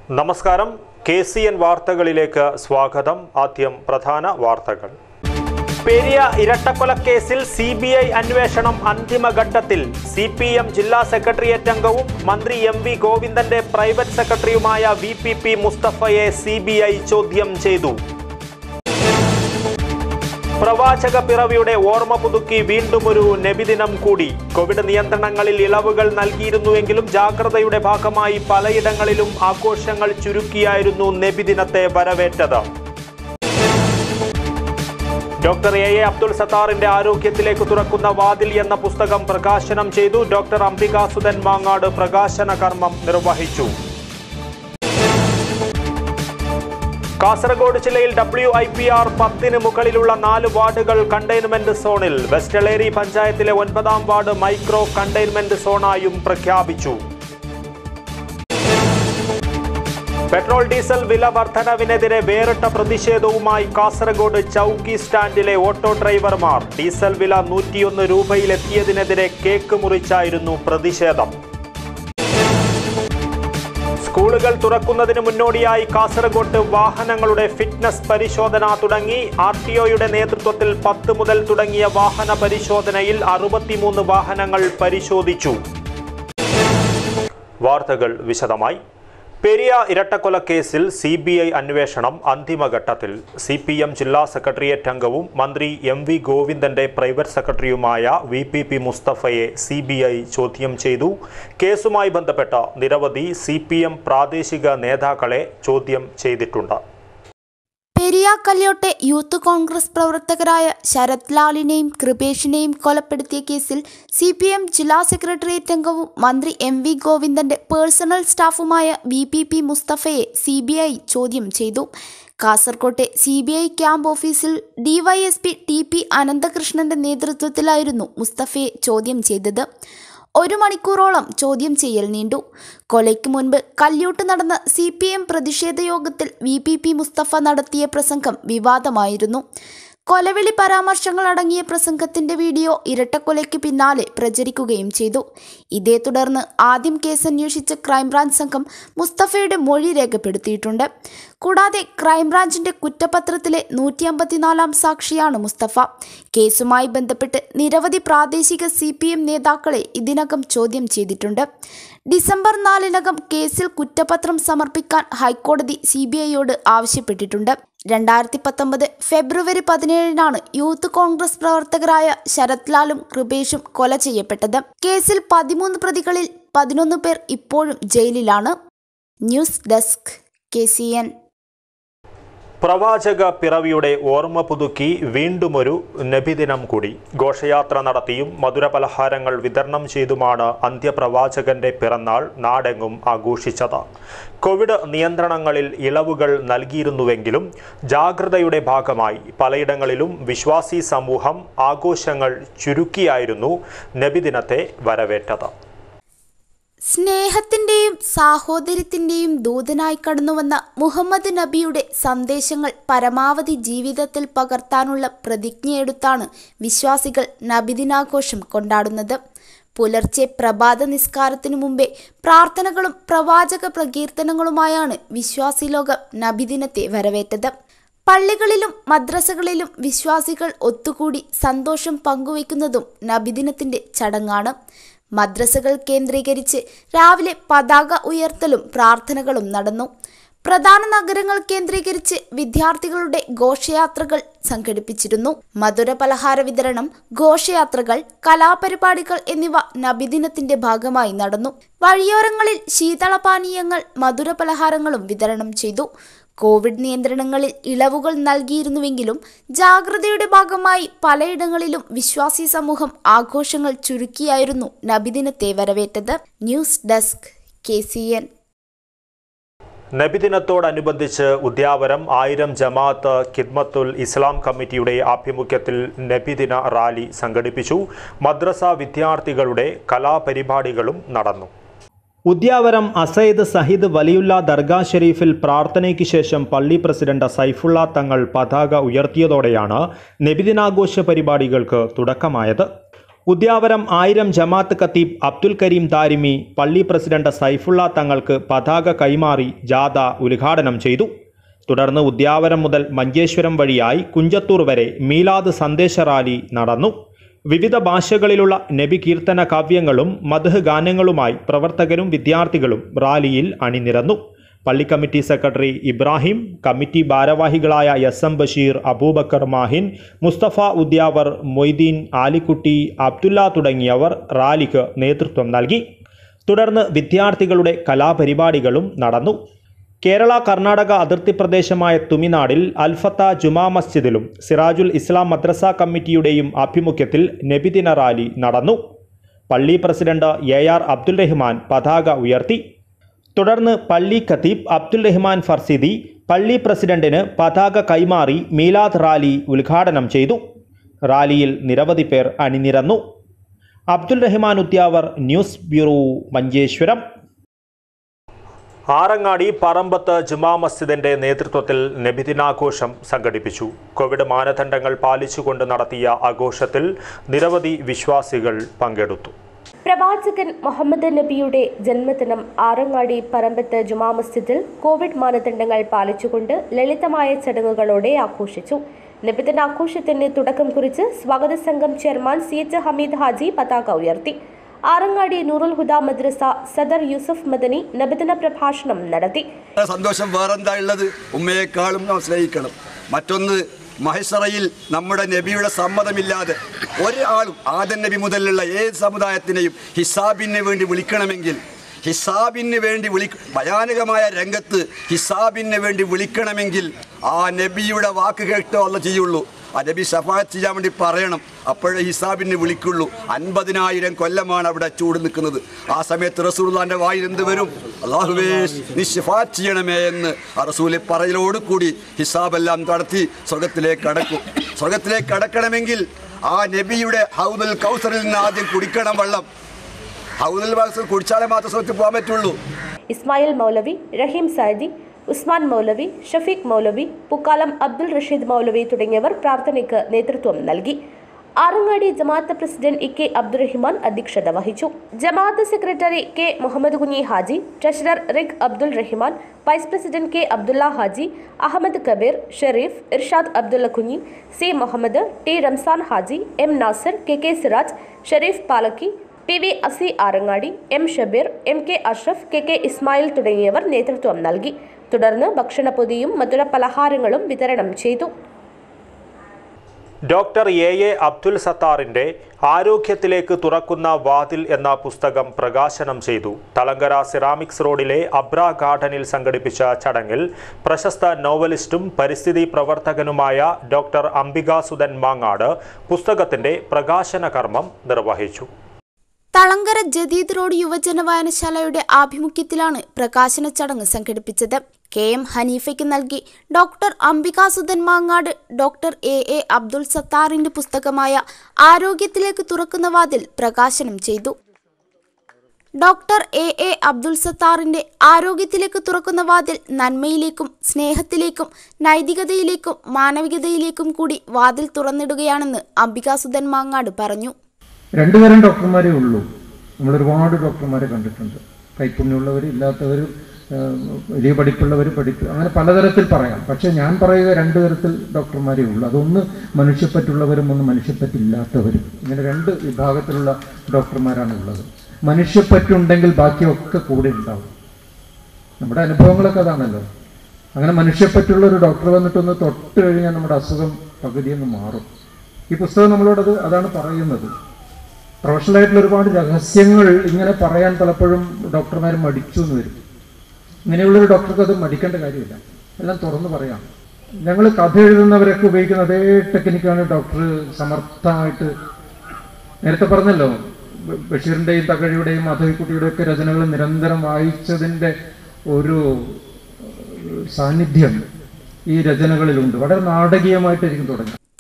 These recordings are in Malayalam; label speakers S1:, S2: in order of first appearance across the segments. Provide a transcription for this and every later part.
S1: നമസ്കാരം കെ സി എൻ വാർത്തകളിലേക്ക് സ്വാഗതം ആദ്യം പ്രധാന വാർത്തകൾ പെരിയ ഇരട്ടക്കൊലക്കേസിൽ സി ബി ഐ അന്വേഷണം അന്തിമഘട്ടത്തിൽ സി പി എം ജില്ലാ സെക്രട്ടേറിയറ്റ് അംഗവും മന്ത്രി എം വി ഗോവിന്ദന്റെ പ്രൈവറ്റ് സെക്രട്ടറിയുമായ വി പി പി മുസ്തഫയെ സി ബി ഐ ചോദ്യം ചെയ്തു പ്രവാചക പിറവിയുടെ ഓർമ്മ പുതുക്കി വീണ്ടും ഒരു നബിദിനം കൂടി കോവിഡ് നിയന്ത്രണങ്ങളിൽ ഇളവുകൾ നൽകിയിരുന്നുവെങ്കിലും ജാഗ്രതയുടെ ഭാഗമായി പലയിടങ്ങളിലും ആഘോഷങ്ങൾ ചുരുക്കിയായിരുന്നു നബിദിനത്തെ വരവേറ്റത് ഡോക്ടർ എ എ അബ്ദുൾ സത്താറിന്റെ ആരോഗ്യത്തിലേക്ക് തുറക്കുന്ന വാതിൽ എന്ന പുസ്തകം പ്രകാശനം ചെയ്തു ഡോക്ടർ അംബികാസുധൻ മാങ്ങാട് പ്രകാശന കർമ്മം നിർവഹിച്ചു കാസർഗോഡ് ജില്ലയിൽ ഡബ്ല്യു ഐ പി ആർ പത്തിന് മുകളിലുള്ള നാല് വാർഡുകൾ കണ്ടെയ്ൻമെന്റ് സോണിൽ വെസ്റ്റലേരി പഞ്ചായത്തിലെ ഒൻപതാം വാർഡ് മൈക്രോ കണ്ടെയ്ൻമെന്റ് സോണായും പ്രഖ്യാപിച്ചു പെട്രോൾ ഡീസൽ വില വർധനവിനെതിരെ വേറിട്ട പ്രതിഷേധവുമായി കാസർഗോഡ് ചൌക്കി സ്റ്റാൻഡിലെ ഓട്ടോ ഡ്രൈവർമാർ ഡീസൽ വില നൂറ്റിയൊന്ന് രൂപയിലെത്തിയതിനെതിരെ കേക്ക് മുറിച്ചായിരുന്നു പ്രതിഷേധം സ്കൂളുകൾ തുറക്കുന്നതിന് മുന്നോടിയായി കാസർഗോഡ് വാഹനങ്ങളുടെ ഫിറ്റ്നസ് പരിശോധന തുടങ്ങി ആർ ടി ഒയുടെ നേതൃത്വത്തിൽ പത്ത് മുതൽ തുടങ്ങിയ വാഹന പരിശോധനയിൽ അറുപത്തിമൂന്ന് വാഹനങ്ങൾ പരിശോധിച്ചു വാർത്തകൾ വിശദമായി പെരിയ ഇരട്ടക്കൊലക്കേസിൽ സി ബി ഐ അന്വേഷണം അന്തിമഘട്ടത്തിൽ സി പി എം ജില്ലാ സെക്രട്ടേറിയറ്റ് അംഗവും മന്ത്രി എം വി ഗോവിന്ദന്റെ പ്രൈവറ്റ് സെക്രട്ടറിയുമായ വി പി പി മുസ്തഫയെ സി ബി ഐ ചോദ്യം ചെയ്തു കേസുമായി ബന്ധപ്പെട്ട നിരവധി സി പി എം പ്രാദേശിക നേതാക്കളെ ചോദ്യം ചെയ്തിട്ടുണ്ട്
S2: പെരിയ കല്യോട്ടെ യൂത്ത് കോൺഗ്രസ് പ്രവർത്തകരായ ശരത് ലാലിനെയും കൃപേഷിനെയും കൊലപ്പെടുത്തിയ കേസിൽ സി പി എം ജില്ലാ സെക്രട്ടേറിയറ്റ് അംഗവും മന്ത്രി എം വി ഗോവിന്ദന്റെ പേഴ്സണൽ സ്റ്റാഫുമായ വി പി പി മുസ്തഫയെ സി ബി ഐ ചോദ്യം ചെയ്തു കാസർകോട്ടെ സി ബി ഐ ക്യാമ്പ് ഓഫീസിൽ ഡിവൈഎസ്പി ടി പി അനന്തകൃഷ്ണന്റെ നേതൃത്വത്തിലായിരുന്നു മുസ്തഫയെ ചോദ്യം ചെയ്തത് ഒരു മണിക്കൂറോളം ചോദ്യം ചെയ്യൽ നീണ്ടു കൊലയ്ക്ക് മുൻപ് കല്യൂട്ട് നടന്ന സി പി എം പ്രതിഷേധ യോഗത്തിൽ വി പി പി മുസ്തഫ നടത്തിയ പ്രസംഗം വിവാദമായിരുന്നു കൊലവിളി പരാമർശങ്ങൾ അടങ്ങിയ പ്രസംഗത്തിന്റെ വീഡിയോ ഇരട്ടക്കൊലയ്ക്ക് പിന്നാലെ പ്രചരിക്കുകയും ചെയ്തു ഇതേ തുടർന്ന് ആദ്യം കേസ് അന്വേഷിച്ച ക്രൈംബ്രാഞ്ച് സംഘം മുസ്തഫയുടെ മൊഴി രേഖപ്പെടുത്തിയിട്ടുണ്ട് കൂടാതെ ക്രൈംബ്രാഞ്ചിന്റെ കുറ്റപത്രത്തിലെ നൂറ്റി അമ്പത്തിനാലാം സാക്ഷിയാണ് മുസ്തഫ കേസുമായി ബന്ധപ്പെട്ട് നിരവധി പ്രാദേശിക സി പി എം നേതാക്കളെ ഇതിനകം ചോദ്യം ചെയ്തിട്ടുണ്ട് ഡിസംബർ നാലിനകം കേസിൽ കുറ്റപത്രം സമർപ്പിക്കാൻ ഹൈക്കോടതി സി ബി ഐയോട് ആവശ്യപ്പെട്ടിട്ടുണ്ട് രണ്ടായിരത്തി പത്തൊമ്പത് ഫെബ്രുവരി പതിനേഴിനാണ് യൂത്ത് കോൺഗ്രസ് പ്രവർത്തകരായ ശരത് ലാലും കൃപേഷും കൊല ചെയ്യപ്പെട്ടത് കേസിൽ പതിമൂന്ന് പ്രതികളിൽ പതിനൊന്ന് പേർ ഇപ്പോഴും ജയിലിലാണ് news desk K C N
S1: പ്രവാചക പിറവിയുടെ ഓർമ്മ പുതുക്കി വീണ്ടുമൊരു നബിദിനം കൂടി ഘോഷയാത്ര നടത്തിയും മധുരപലഹാരങ്ങൾ വിതരണം ചെയ്തുമാണ് അന്ത്യപ്രവാചകന്റെ പിറന്നാൾ നാടെങ്ങും ആഘോഷിച്ചത് കോവിഡ് നിയന്ത്രണങ്ങളിൽ ഇളവുകൾ നൽകിയിരുന്നുവെങ്കിലും ജാഗ്രതയുടെ ഭാഗമായി പലയിടങ്ങളിലും വിശ്വാസി സമൂഹം ആഘോഷങ്ങൾ ചുരുക്കിയായിരുന്നു നബിദിനത്തെ വരവേറ്റത്
S2: സ്നേഹത്തിന്റെയും സാഹോദര്യത്തിന്റെയും ദൂതനായി കടന്നുവന്ന മുഹമ്മദ് നബിയുടെ സന്ദേശങ്ങൾ പരമാവധി ജീവിതത്തിൽ പകർത്താനുള്ള പ്രതിജ്ഞയെടുത്താണ് വിശ്വാസികൾ നബിദിനാഘോഷം കൊണ്ടാടുന്നത് പുലർച്ചെ പ്രഭാത നിസ്കാരത്തിനു മുമ്പേ പ്രാർത്ഥനകളും പ്രവാചക പ്രകീർത്തനങ്ങളുമായാണ് വിശ്വാസി ലോകം നബിദിനത്തെ വരവേറ്റത് പള്ളികളിലും മദ്രസകളിലും വിശ്വാസികൾ ഒത്തുകൂടി സന്തോഷം പങ്കുവയ്ക്കുന്നതും നബിദിനത്തിന്റെ ചടങ്ങാണ് മദ്രസകൾ കേന്ദ്രീകരിച്ച് രാവിലെ പതാക ഉയർത്തലും പ്രാർത്ഥനകളും നടന്നു പ്രധാന നഗരങ്ങൾ കേന്ദ്രീകരിച്ച് വിദ്യാർത്ഥികളുടെ ഘോഷയാത്രകൾ സംഘടിപ്പിച്ചിരുന്നു മധുര പലഹാര വിതരണം ഘോഷയാത്രകൾ കലാപരിപാടികൾ എന്നിവ നബിദിനത്തിന്റെ ഭാഗമായി നടന്നു വഴിയോരങ്ങളിൽ ശീതളപാനീയങ്ങൾ മധുര പലഹാരങ്ങളും വിതരണം ചെയ്തു കോവിഡ് നിയന്ത്രണങ്ങളിൽ ഇളവുകൾ നൽകിയിരുന്നുവെങ്കിലും ജാഗ്രതയുടെ ഭാഗമായി പലയിടങ്ങളിലും വിശ്വാസി സമൂഹം ആഘോഷങ്ങൾ ചുരുക്കിയായിരുന്നു നബിദിനത്തെ വരവേറ്റത് news desk K C N
S1: നബിദിനത്തോടനുബന്ധിച്ച് ഉദ്യാവരം ആയിരം ജമാഅത്ത് ഖിദ്മത്തുൽ ഇസ്ലാം കമ്മിറ്റിയുടെ ആഭിമുഖ്യത്തിൽ നബിദിന റാലി സംഘടിപ്പിച്ചു മദ്രസ വിദ്യാർത്ഥികളുടെ കലാപരിപാടികളും നടന്നു
S3: ഉദ്യാവരം അസൈദ് സഹിദ് വലിയുള്ള ദർഗാ ഷെരീഫിൽ പ്രാർത്ഥനയ്ക്ക് ശേഷം പള്ളി പ്രസിഡന്റ് സൈഫുള്ള തങ്ങൾ പതാക ഉയർത്തിയതോടെയാണ് നബിദിനാഘോഷ പരിപാടികൾക്ക് തുടക്കമായത് ഉദ്യാവരം ആയിരം ജമാഅത്ത് ഖത്തീബ് അബ്ദുൽ കരീം ദാരിമി പള്ളി പ്രസിഡന്റ് സൈഫുള്ള തങ്ങൾക്ക് പതാക കൈമാറി ജാഥ ഉദ്ഘാടനം ചെയ്തു തുടർന്ന് ഉദ്യാവരം മുതൽ മഞ്ചേശ്വരം വഴിയായി കുഞ്ചത്തൂർ വരെ മീലാദ് സന്ദേശ റാലി നടന്നു വിവിധ ഭാഷകളിലുള്ള നബി കീർത്തന കാവ്യങ്ങളും മധുഹ് ഗാനങ്ങളുമായി പ്രവർത്തകരും വിദ്യാർത്ഥികളും റാലിയിൽ അണിനിരന്നു പള്ളി കമ്മിറ്റി സെക്രട്ടറി ഇബ്രാഹിം കമ്മിറ്റി ഭാരവാഹികളായ എസ് എം ബഷീർ അബൂബക്കർ മാഹിൻ മുസ്തഫ ഉദ്യാവർ മൊയ്തീൻ ആലിക്കുട്ടി അബ്ദുല്ല തുടങ്ങിയവർ റാലിക്ക് നേതൃത്വം നൽകി തുടർന്ന് വിദ്യാർത്ഥികളുടെ കലാപരിപാടികളും നടന്നു കേരള കർണാടക അതിർത്തി പ്രദേശമായ തുമിനാടിൽ അൽഫത്ത ജുമാ മസ്ജിദിലും സിറാജുൽ ഇസ്ലാം മദ്രസ കമ്മിറ്റിയുടെയും ആഭിമുഖ്യത്തിൽ നബിദിന റാലി നടന്നു പള്ളി president A R Abdul Rahman പതാക ഉയർത്തി തുടർന്ന് പള്ളി ഖത്തീബ് അബ്ദുൽ റഹ്മാൻ ഫർസിദി പള്ളി പ്രസിഡന്റിന് പതാക കൈമാറി മീലാദ് റാലി ഉദ്ഘാടനം ചെയ്തു റാലിയിൽ നിരവധി പേർ അണിനിരന്നു അബ്ദുൽ റഹ്മാൻ ഉദ്യാവർ ന്യൂസ് ബ്യൂറോ മഞ്ചേശ്വരം
S1: ആറങ്ങാടി പറമ്പത്ത് ജുമാ മസ്ജിദിന്റെ നേതൃത്വത്തിൽ നബിദിനാഘോഷം സംഘടിപ്പിച്ചു കോവിഡ് മാനദണ്ഡങ്ങൾ പാലിച്ചുകൊണ്ട് നടത്തിയ ആഘോഷത്തിൽ നിരവധി വിശ്വാസികൾ പങ്കെടുത്തു
S4: പ്രവാചകൻ മുഹമ്മദ് നബിയുടെ ജന്മദിനം ആറങ്ങാടി പറമ്പത്ത് ജുമാ മസ്ജിദിൽ കോവിഡ് മാനദണ്ഡങ്ങൾ പാലിച്ചുകൊണ്ട് ലളിതമായ ചടങ്ങുകളോടെ ആഘോഷിച്ചു നബിദിനാഘോഷത്തിന് തുടക്കം കുറിച്ച് സ്വാഗത സംഘം chairman C H Hameed Haji പതാക ഉയർത്തി ആറങ്ങാടി നൂറുൽ ഹുദ മദ്രസ സദർ യൂസഫ് മദനി നബിദിന പ്രഭാഷണം നടത്തി
S5: സന്തോഷം വേറെന്താ ഉള്ളത് ഉമ്മയെക്കാളും നാം സ്നേഹിക്കണം മറ്റൊന്ന് മഹസറയിൽ നമ്മുടെ നബിയുടെ സമ്മതമില്ലാതെ ഒരാളും ആദൻ നബി മുതലുള്ള ഏത് സമുദായത്തിനെയും ഹിസാബിന് വേണ്ടി വിളിക്കണമെങ്കിൽ ഹിസാബിന് വേണ്ടി വിളി ഭയാനകമായ രംഗത്ത് ഹിസാബിന് വേണ്ടി വിളിക്കണമെങ്കിൽ ആ നബിയുടെ വാക്ക് കേട്ടോ അല്ല ചെയ്യുള്ളൂ ആ നബി ഷഫാത്ത് ചെയ്യാൻ വേണ്ടി പറയണം അപ്പോഴേ ഹിസാബിന് വിളിക്കുള്ളൂ അൻപതിനായിരം കൊല്ലമാണ് അവിടെ ചൂട് നിൽക്കുന്നത് ആ സമയത്ത് റസൂർലാന്റെ വായിൽ എന്ത് വരും അള്ളാഹുവേ നീ ഷിഫാത്ത് ചെയ്യണമേ എന്ന് ആ റസൂല് പറയലോട് കൂടി ഹിസാബെല്ലാം നടത്തി സ്വർഗത്തിലേക്ക് അടക്കും സ്വർഗത്തിലേക്ക് അടക്കണമെങ്കിൽ ആ നബിയുടെ ഹൗദുൽ കൗസറിൽ നിന്ന് ആദ്യം കുടിക്കണം വെള്ളം ഹൗദുൽ കൗസർ കുടിച്ചാലേ മാത്രം സ്വർഗത്തിൽ പോകാൻ പറ്റുള്ളൂ
S4: ഇസ്മായിൽ മൗലവി റഹീം സാദി ഉസ്മാൻ മൗലവി ഷഫീഖ് മൗലവി പുക്കാലം അബ്ദുൾ റഷീദ് മൗലവി തുടങ്ങിയവർ പ്രാർത്ഥനയ്ക്ക് നേതൃത്വം നൽകി ആറങ്ങാടി ജമാഅത്ത് പ്രസിഡന്റ് ഇ കെ അബ്ദുറഹിമാൻ അധ്യക്ഷത വഹിച്ചു ജമാഅത്ത് secretary K Muhammad Kunhi Haji treasurer റിഗ് Abdul Rahiman vice president K Abdulla Haji Ahmed Kabeer Sharif Irshad Abdulla Kunhi C Muhammad T Ramzan Haji M Nasar K K Siraj Sharif Palakki P V Asi Arangadi M Shabeer M K Ashraf K K Ismail തുടങ്ങിയവർ നേതൃത്വം നൽകി തുടർന്ന് ഭക്ഷണപ്പൊതിയും മധുര പലഹാരങ്ങളും വിതരണം ചെയ്തു
S1: ഡോക്ടർ എ എ അബ്ദുൽ സത്താറിന്റെ ആരോഗ്യത്തിലേക്ക് തുറക്കുന്ന വാതിൽ എന്ന പുസ്തകം പ്രകാശനം ചെയ്തു തളങ്കര സിറാമിക്സ് റോഡിലെ അബ്ര ഗാർഡനിൽ സംഘടിപ്പിച്ച ചടങ്ങിൽ പ്രശസ്ത നോവലിസ്റ്റും പരിസ്ഥിതി പ്രവർത്തകനുമായ ഡോക്ടർ അംബികാസുധൻ മാങ്ങാട് പുസ്തകത്തിന്റെ പ്രകാശന കർമ്മം നിർവഹിച്ചു
S2: തളങ്കര ജദീദ് റോഡ് യുവജന വായനശാലയുടെ ആഭിമുഖ്യത്തിലാണ് പ്രകാശന ചടങ്ങ് സംഘടിപ്പിച്ചത് കെ എം ഹനീഫയ്ക്ക് നൽകി doctor Ambikasudhan Mangad doctor A A Abdul സത്താറിന്റെ പുസ്തകമായ ആരോഗ്യത്തിലേക്ക് തുറക്കുന്ന വാതിൽ പ്രകാശനം ചെയ്തു ഡോക്ടർ എ എ അബ്ദുൾ സത്താറിന്റെ ആരോഗ്യത്തിലേക്ക് തുറക്കുന്ന വാതിൽ നന്മയിലേക്കും സ്നേഹത്തിലേക്കും നൈതികതയിലേക്കും മാനവികതയിലേക്കും കൂടി വാതിൽ തുറന്നിടുകയാണെന്ന് അംബികാസുധൻ മാങ്ങാട് പറഞ്ഞു
S6: രണ്ടുതരം ഡോക്ടർമാരേ ഉള്ളൂ നമ്മൾ ഒരുപാട് ഡോക്ടർമാരെ കണ്ടിട്ടുണ്ട് കൈപ്പുണ്യമുള്ളവർ ഇല്ലാത്തവർ വലിയ പഠിപ്പുള്ളവർ പഠിപ്പ് അങ്ങനെ പലതരത്തിൽ പറയാം പക്ഷെ ഞാൻ പറയുക രണ്ടു തരത്തിൽ ഡോക്ടർമാരേ ഉള്ളൂ അതൊന്ന് മനുഷ്യപ്പറ്റുള്ളവരും ഒന്ന് മനുഷ്യപ്പറ്റില്ലാത്തവരും ഇങ്ങനെ രണ്ട് വിഭാഗത്തിലുള്ള ഡോക്ടർമാരാണ് ഉള്ളത് മനുഷ്യപ്പറ്റുണ്ടെങ്കിൽ ബാക്കിയൊക്കെ കൂടെ ഉണ്ടാവും നമ്മുടെ അനുഭവങ്ങളൊക്കെ അതാണല്ലോ അങ്ങനെ മനുഷ്യപ്പറ്റുള്ള ഒരു ഡോക്ടർ വന്നിട്ടൊന്ന് തൊട്ട് കഴിഞ്ഞാൽ നമ്മുടെ അസുഖം പകുതിയൊന്ന് മാറും ഈ പുസ്തകം നമ്മളോടത് അതാണ് പറയുന്നത് പ്രൊഫഷണലായിട്ടുള്ള ഒരുപാട് രഹസ്യങ്ങൾ ഇങ്ങനെ പറയാൻ പലപ്പോഴും ഡോക്ടർമാർ മടിച്ചു എന്ന് വരും ഇങ്ങനെയുള്ളൊരു ഡോക്ടർക്ക് അത് മടിക്കേണ്ട കാര്യമില്ല എല്ലാം തുറന്നു പറയാം ഞങ്ങൾ കഥ എഴുതുന്നവരൊക്കെ ഉപയോഗിക്കുന്ന അതേ ടെക്നിക്കാണ് ഡോക്ടർ സമർത്ഥമായിട്ട് നേരത്തെ പറഞ്ഞല്ലോ ബ- ബഷീറിന്റെയും തകഴിയുടെയും മാധവിക്കുട്ടിയുടെയും ഒക്കെ രചനകൾ നിരന്തരം വായിച്ചതിൻ്റെ ഒരു ഏഹ്, സാന്നിധ്യം ഈ രചനകളിലുണ്ട് വളരെ നാടകീയമായിട്ടായിരിക്കും തുടങ്ങി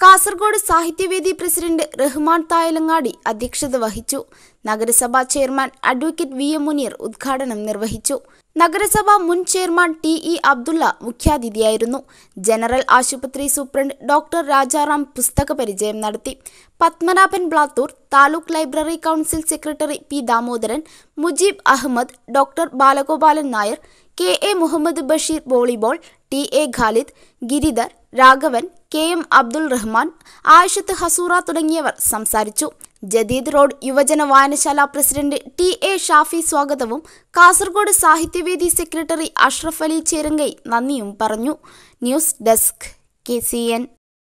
S2: കാസർഗോഡ് സാഹിത്യവേദി പ്രസിഡന്റ് റഹ്മാൻ തായലങ്ങാടി അധ്യക്ഷത വഹിച്ചു നഗരസഭാ chairman advocate V M Muneer ഉദ്ഘാടനം നിർവഹിച്ചു നഗരസഭാ മുൻ ചെയർമാൻ ടി ഇ അബ്ദുള്ള മുഖ്യാതിഥിയായിരുന്നു ജനറൽ ആശുപത്രി സൂപ്രണ്ട് ഡോക്ടർ രാജാറാം പുസ്തക പരിചയം നടത്തി Padmanabhan Blathur taluk library council secretary P Damodaran Mujeeb Ahmed doctor Balagopalan Nair K A Muhammad Basheer volleyball T A Khalid Giridhar Raghavan K M Abdul Rahman Ayishath Hasoora തുടങ്ങിയവർ സംസാരിച്ചു ജദീദ് റോഡ് യുവജന വായനശാല പ്രസിഡന്റ് ടി എ ഷാഫി സ്വാഗതവും കാസർഗോഡ് സാഹിത്യവേദി സെക്രട്ടറി അഷ്റഫ് അലി ചേരങ്കൈ നന്ദിയും പറഞ്ഞു news desk K C N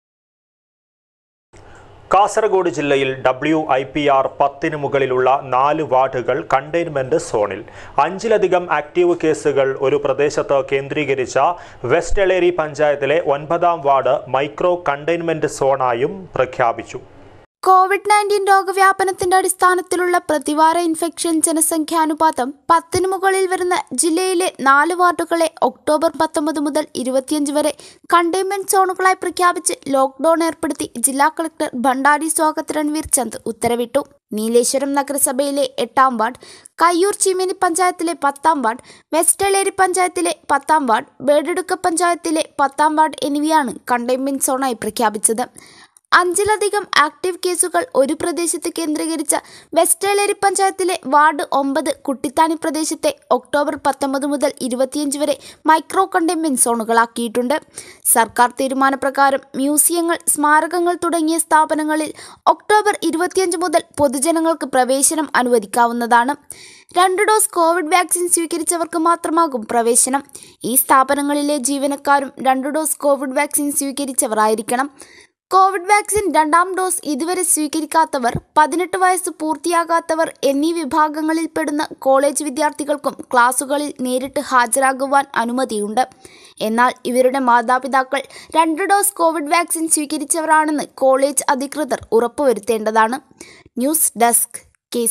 S1: Kasaragod ജില്ലയിൽ ഡബ്ല്യു ഐ പി ആർ പത്തിന് മുകളിലുള്ള നാല് വാർഡുകൾ കണ്ടെയ്ൻമെന്റ് സോണിൽ അഞ്ചിലധികം ആക്റ്റീവ് കേസുകൾ ഒരു പ്രദേശത്ത് കേന്ദ്രീകരിച്ച വെസ്റ്റ് എളേരി പഞ്ചായത്തിലെ ഒൻപതാം വാർഡ് മൈക്രോ കണ്ടെയ്ൻമെന്റ് സോണായും പ്രഖ്യാപിച്ചു
S2: കോവിഡ് നയൻറ്റീൻ രോഗവ്യാപനത്തിന്റെ അടിസ്ഥാനത്തിലുള്ള പ്രതിവാര ഇൻഫെക്ഷൻ ജനസംഖ്യാനുപാതം പത്തിന് മുകളിൽ വരുന്ന ജില്ലയിലെ നാല് വാർഡുകളെ ഒക്ടോബർ പത്തൊമ്പത് മുതൽ ഇരുപത്തിയഞ്ച് വരെ കണ്ടെയ്ൻമെന്റ് സോണുകളായി പ്രഖ്യാപിച്ച് ലോക്ക്ഡൌൺ ഏർപ്പെടുത്തി ജില്ലാ കളക്ടർ ഭണ്ഡാരി സ്വാഗത് രൺവീർ ചന്ദ് ഉത്തരവിട്ടു നീലേശ്വരം നഗരസഭയിലെ എട്ടാം വാർഡ് കയ്യൂർ ചീമേനി പഞ്ചായത്തിലെ പത്താം വാർഡ് വെസ്റ്റ് എളേരി പഞ്ചായത്തിലെ പത്താം വാർഡ് ബേഡെടുക്ക പഞ്ചായത്തിലെ പത്താം വാർഡ് എന്നിവയാണ് കണ്ടെയ്ൻമെന്റ് സോണായി പ്രഖ്യാപിച്ചത് അഞ്ചിലധികം ആക്റ്റീവ് കേസുകൾ ഒരു പ്രദേശത്ത് കേന്ദ്രീകരിച്ച വെസ്റ്റ് എളേരി പഞ്ചായത്തിലെ വാർഡ് ഒമ്പത് കുട്ടിത്താണി പ്രദേശത്തെ ഒക്ടോബർ പത്തൊമ്പത് മുതൽ ഇരുപത്തിയഞ്ച് വരെ മൈക്രോ കണ്ടെയ്ൻമെന്റ് സോണുകളാക്കിയിട്ടുണ്ട് സർക്കാർ തീരുമാനപ്രകാരം മ്യൂസിയങ്ങൾ സ്മാരകങ്ങൾ തുടങ്ങിയ സ്ഥാപനങ്ങളിൽ ഒക്ടോബർ ഇരുപത്തിയഞ്ച് മുതൽ പൊതുജനങ്ങൾക്ക് പ്രവേശനം അനുവദിക്കാവുന്നതാണ് രണ്ട് ഡോസ് കോവിഡ് വാക്സിൻ സ്വീകരിച്ചവർക്ക് മാത്രമാകും പ്രവേശനം ഈ സ്ഥാപനങ്ങളിലെ ജീവനക്കാരും രണ്ട് ഡോസ് കോവിഡ് വാക്സിൻ സ്വീകരിച്ചവർ ആയിരിക്കണം കോവിഡ് വാക്സിൻ രണ്ടാം ഡോസ് ഇതുവരെ സ്വീകരിക്കാത്തവർ പതിനെട്ട് വയസ്സ് പൂർത്തിയാകാത്തവർ എന്നീ വിഭാഗങ്ങളിൽപ്പെടുന്ന കോളേജ് വിദ്യാർത്ഥികൾക്കും ക്ലാസുകളിൽ നേരിട്ട് ഹാജരാകുവാൻ അനുമതിയുണ്ട് എന്നാൽ ഇവരുടെ മാതാപിതാക്കൾ രണ്ട് ഡോസ് കോവിഡ് വാക്സിൻ സ്വീകരിച്ചവരാണെന്ന് കോളേജ് അധികൃതർ ഉറപ്പുവരുത്തേണ്ടതാണ് ന്യൂസ് ഡെസ്ക് കെ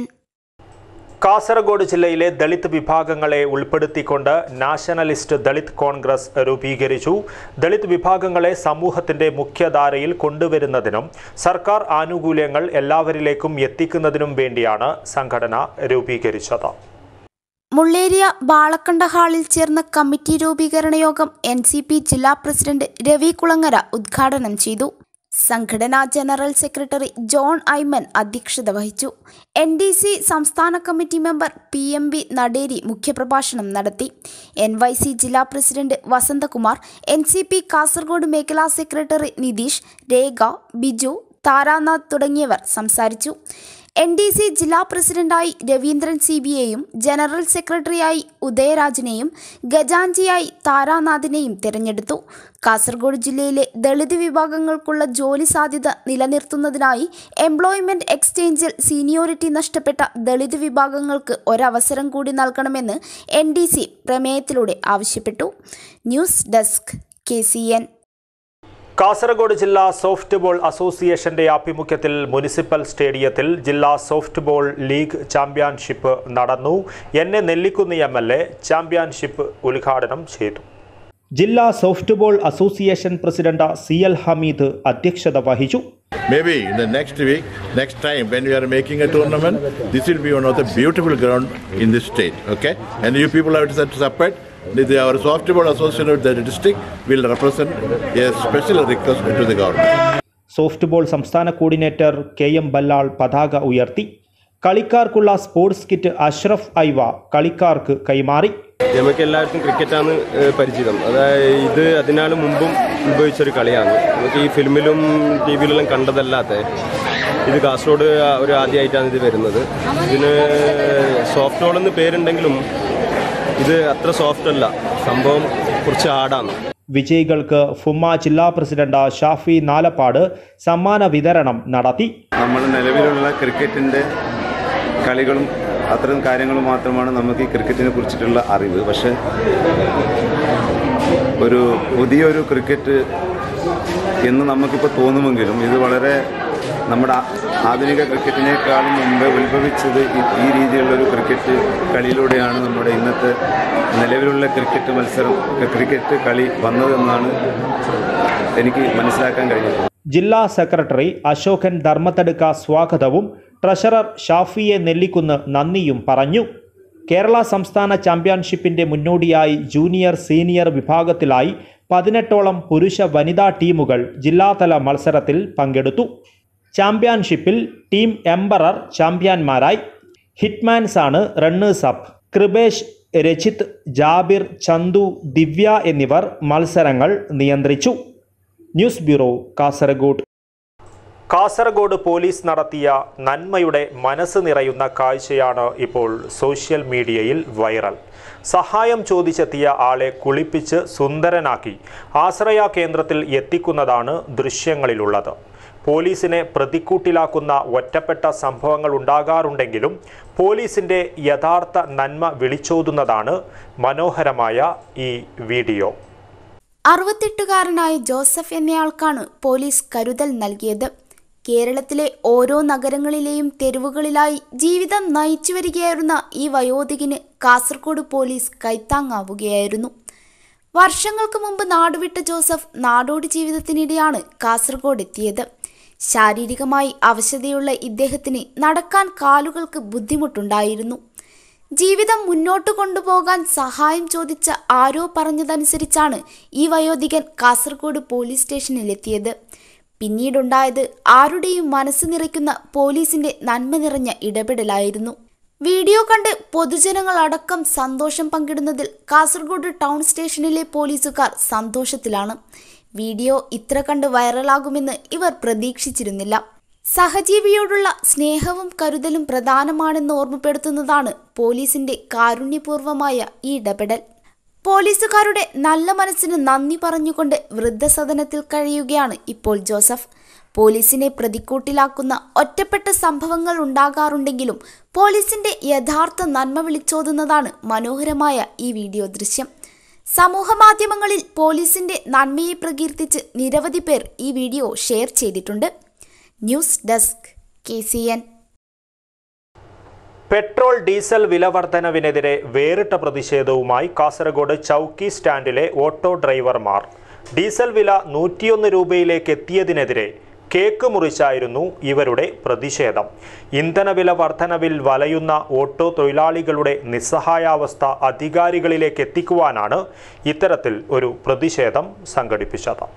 S1: കാസർഗോഡ് ജില്ലയിലെ ദളിത് വിഭാഗങ്ങളെ ഉൾപ്പെടുത്തിക്കൊണ്ട് നാഷണലിസ്റ്റ് ദളിത് കോൺഗ്രസ് രൂപീകരിച്ചു ദളിത് വിഭാഗങ്ങളെ സമൂഹത്തിന്റെ മുഖ്യധാരയിൽ കൊണ്ടുവരുന്നതിനും സർക്കാർ ആനുകൂല്യങ്ങൾ എല്ലാവരിലേക്കും എത്തിക്കുന്നതിനും വേണ്ടിയാണ് സംഘടന രൂപീകരിച്ചത്
S2: മുള്ളേരിയ ബാളക്കണ്ട ഹാളിൽ ചേർന്ന കമ്മിറ്റി രൂപീകരണ യോഗം എൻ സി പി ജില്ലാ പ്രസിഡന്റ് രവി കുളങ്ങര ഉദ്ഘാടനം ചെയ്തു സംഘടനാ ജനറൽ സെക്രട്ടറി ജോൺ ഐമൻ അധ്യക്ഷത വഹിച്ചു എൻ ഡി സി സംസ്ഥാന committee member P M B Nadery മുഖ്യപ്രഭാഷണം നടത്തി എൻ വൈ സി ജില്ലാ president Vasanthakumar N C P Kasaragod മേഖലാ സെക്രട്ടറി നിതീഷ് രേഖ ബിജു താരാനാഥ് തുടങ്ങിയവർ സംസാരിച്ചു എൻ ഡി സി ജില്ലാ പ്രസിഡന്റായി രവീന്ദ്രൻ സി ബിയെയും ജനറൽ സെക്രട്ടറിയായി ഉദയരാജിനെയും ഗജാഞ്ചിയായി താരാനാഥിനെയും തിരഞ്ഞെടുത്തു കാസർഗോഡ് ജില്ലയിലെ ദളിത് വിഭാഗങ്ങൾക്കുള്ള ജോലി സാധ്യത നിലനിർത്തുന്നതിനായി എംപ്ലോയ്മെന്റ് എക്സ്ചേഞ്ചിൽ സീനിയോറിറ്റി നഷ്ടപ്പെട്ട ദളിത് വിഭാഗങ്ങൾക്ക് ഒരവസരം കൂടി നൽകണമെന്ന് എൻ ഡി സി പ്രമേയത്തിലൂടെ ആവശ്യപ്പെട്ടു news desk K C N
S1: Kasaragod ജില്ലാ സോഫ്റ്റ് ബോൾ അസോസിയേഷന്റെ ആഭിമുഖ്യത്തിൽ മുനിസിപ്പൽ സ്റ്റേഡിയത്തിൽ ജില്ലാ സോഫ്റ്റ് ബോൾ ലീഗ് ചാമ്പ്യൻഷിപ്പ് നടന്നു N A Nellikunnu M L A championship ഉദ്ഘാടനം ചെയ്തു
S3: ജില്ലാ softball association president C L Hameed അധ്യക്ഷത വഹിച്ചു
S7: Maybe in the next week, next time when we are making a tournament, this will be one of the beautiful ground in this state. Okay, and you people have to support. The, the- our softball association of the district will represent a special request to the government.
S3: Softball സംസ്ഥാന കോർഡിനേറ്റർ കെ എം ബല്ലാൾ പതാക ഉയർത്തി കളിക്കാർക്കുള്ള സ്പോർട്സ് കിറ്റ് അഷ്റഫ് ഐവ കളിക്കാർക്ക് കൈമാറി
S8: നമുക്ക് എല്ലാവർക്കും ക്രിക്കറ്റാണ് ഏഹ്, പരിചിതം അതായത് ഇത് അതിനാൾ മുമ്പും ഉത്ഭവിച്ചൊരു കളിയാണ് നമുക്ക് ഈ ഫിലിമിലും ടി വിയിലെല്ലാം കണ്ടതല്ലാത്ത ഇത് കാസർഗോഡ് ആ- ഒരു ആദ്യമായിട്ടാണ് ഇത് വരുന്നത് ഇതിന് സോഫ്റ്റ് ബോൾ എന്ന് പേരുണ്ടെങ്കിലും ഇത് അത്ര സോഫ്റ്റ് അല്ല സംഭവം കുറച്ച് ആടാണ്
S3: വിജയികൾക്ക് ഫുമ ജില്ലാ പ്രസിഡന്റ് ഷാഫി നാലപ്പാട് സമ്മാന വിതരണം നടത്തി
S9: നമ്മൾ നിലവിലുള്ള ക്രിക്കറ്റിൻ്റെ കളികളും അത്തരം കാര്യങ്ങളും മാത്രമാണ് നമുക്ക് ഈ ക്രിക്കറ്റിനെ കുറിച്ചിട്ടുള്ള അറിവ് പക്ഷേ ഒരു പുതിയൊരു ക്രിക്കറ്റ് എന്ന് നമുക്കിപ്പോൾ തോന്നുമെങ്കിലും ഇത് വളരെ നമ്മുടെ ആ- ആധുനിക ക്രിക്കറ്റിനേക്കാളും മുമ്പ് ഉത്ഭവിച്ചത് ഈ- ഈ രീതിയിലുള്ളൊരു ക്രിക്കറ്റ് കളിയിലൂടെയാണ് നമ്മുടെ ഇന്നത്തെ നിലവിലുള്ള ക്രിക്കറ്റ് മത്സരം ക്രിക്കറ്റ് കളി വന്നതെന്നാണ് എനിക്ക് മനസ്സിലാക്കാൻ കഴിഞ്ഞത്
S3: ജില്ലാ സെക്രട്ടറി അശോകൻ ധർമ്മത്തടുക്ക സ്വാഗതവും ട്രഷറർ ഷാഫിയെ നെല്ലിക്കുന്ന് നന്ദിയും പറഞ്ഞു കേരള സംസ്ഥാന ചാമ്പ്യൻഷിപ്പിന്റെ മുന്നോടിയായി ജൂനിയർ സീനിയർ വിഭാഗത്തിലായി പതിനെട്ടോളം പുരുഷ വനിതാ ടീമുകൾ ജില്ലാതല മത്സരത്തിൽ പങ്കെടുത്തു ചാമ്പ്യൻഷിപ്പിൽ ടീം എംബറർ ചാമ്പ്യന്മാരായി ഹിറ്റ്മാൻസ് ആണ് റണ്ണേഴ്സ് അപ്പ് കൃപേഷ് രചിത് ജാബിർ ചന്തു ദിവ്യ എന്നിവർ മത്സരങ്ങൾ നിയന്ത്രിച്ചു news bureau Kasaragod
S1: Kasaragod police നടത്തിയ നന്മയുടെ മനസ്സ് നിറയുന്ന കാഴ്ചയാണ് ഇപ്പോൾ സോഷ്യൽ മീഡിയയിൽ വൈറൽ സഹായം ചോദിച്ചെത്തിയ ആളെ കുളിപ്പിച്ച് സുന്ദരനാക്കി ആശ്രയ കേന്ദ്രത്തിൽ എത്തിക്കുന്നതാണ് ദൃശ്യങ്ങളിലുള്ളത് പോലീസിനെ പ്രതിക്കൂട്ടിലാക്കുന്ന ഒറ്റപ്പെട്ട സംഭവങ്ങൾ ഉണ്ടാകാറുണ്ടെങ്കിലും പോലീസിൻ്റെ യഥാർത്ഥ നന്മ വിളിച്ചോതുന്നതാണ് മനോഹരമായ ഈ വീഡിയോ
S2: അറുപത്തെട്ടുകാരനായ ജോസഫ് എന്നയാൾക്കാണ് പോലീസ് കരുതൽ നൽകിയത് കേരളത്തിലെ ഓരോ നഗരങ്ങളിലെയും തെരുവുകളിലായി ജീവിതം നയിച്ചു വരികയായിരുന്ന ഈ വയോധികന് കാസർഗോഡ് പോലീസ് കൈത്താങ്ങാവുകയായിരുന്നു വർഷങ്ങൾക്ക് മുമ്പ് നാടുവിട്ട ജോസഫ് നാടോടി ജീവിതത്തിനിടെയാണ് കാസർഗോഡ് എത്തിയത് ശാരീരികമായി അവശതയുള്ള ഇദ്ദേഹത്തിന് നടക്കാൻ കാലുകൾക്ക് ബുദ്ധിമുട്ടുണ്ടായിരുന്നു ജീവിതം മുന്നോട്ട് കൊണ്ടുപോകാൻ സഹായം ചോദിച്ച ആരോ പറഞ്ഞതനുസരിച്ചാണ് ഈ വയോധികൻ കാസർഗോഡ് പോലീസ് സ്റ്റേഷനിലെത്തിയത് പിന്നീടുണ്ടായത് ആരുടെയും മനസ്സ് നിറയ്ക്കുന്ന പോലീസിന്റെ നന്മ നിറഞ്ഞ ഇടപെടലായിരുന്നു വീഡിയോ കണ്ട് പൊതുജനങ്ങൾ അടക്കം സന്തോഷം പങ്കിടുന്നതിൽ കാസർഗോഡ് ടൗൺ സ്റ്റേഷനിലെ പോലീസുകാർ സന്തോഷത്തിലാണ് വീഡിയോ ഇത്ര കണ്ട് വൈറലാകുമെന്ന് ഇവർ പ്രതീക്ഷിച്ചിരുന്നില്ല സഹജീവിയോടുള്ള സ്നേഹവും കരുതലും പ്രധാനമാണെന്ന് ഓർമ്മപ്പെടുത്തുന്നതാണ് പോലീസിന്റെ കാരുണ്യപൂർവമായ ഈ ഇടപെടൽ പോലീസുകാരുടെ നല്ല മനസ്സിന് നന്ദി പറഞ്ഞുകൊണ്ട് വൃദ്ധസദനത്തിൽ കഴിയുകയാണ് ഇപ്പോൾ ജോസഫ് പോലീസിനെ പ്രതിക്കൂട്ടിലാക്കുന്ന ഒറ്റപ്പെട്ട സംഭവങ്ങൾ ഉണ്ടാകാറുണ്ടെങ്കിലും പോലീസിന്റെ യഥാർത്ഥ നന്മ വിളിച്ചോതുന്നതാണ് മനോഹരമായ ഈ വീഡിയോ ദൃശ്യം സമൂഹ മാധ്യമങ്ങളിൽ പോലീസിന്റെ നന്മയെ പ്രകീർത്തിച്ച് നിരവധി പേർ ഈ വീഡിയോ ഷെയർ ചെയ്തിട്ടുണ്ട് news desk K C N
S1: petrol diesel വില വർധനവിനെതിരെ വേറിട്ട പ്രതിഷേധവുമായി കാസർഗോഡ് ചൗക്കി സ്റ്റാൻഡിലെ ഓട്ടോ ഡ്രൈവർമാർ ഡീസൽ വില നൂറ്റിയൊന്ന് രൂപയിലേക്ക് എത്തിയതിനെതിരെ കേക്ക് മുറിച്ചായിരുന്നു ഇവരുടെ പ്രതിഷേധം ഇന്ധനവില വർധനവിൽ വലയുന്ന ഓട്ടോ തൊഴിലാളികളുടെ നിസ്സഹായാവസ്ഥ അധികാരികളിലേക്ക് എത്തിക്കുവാനാണ് ഇത്തരത്തിൽ ഒരു പ്രതിഷേധം സംഘടിപ്പിച്ചത്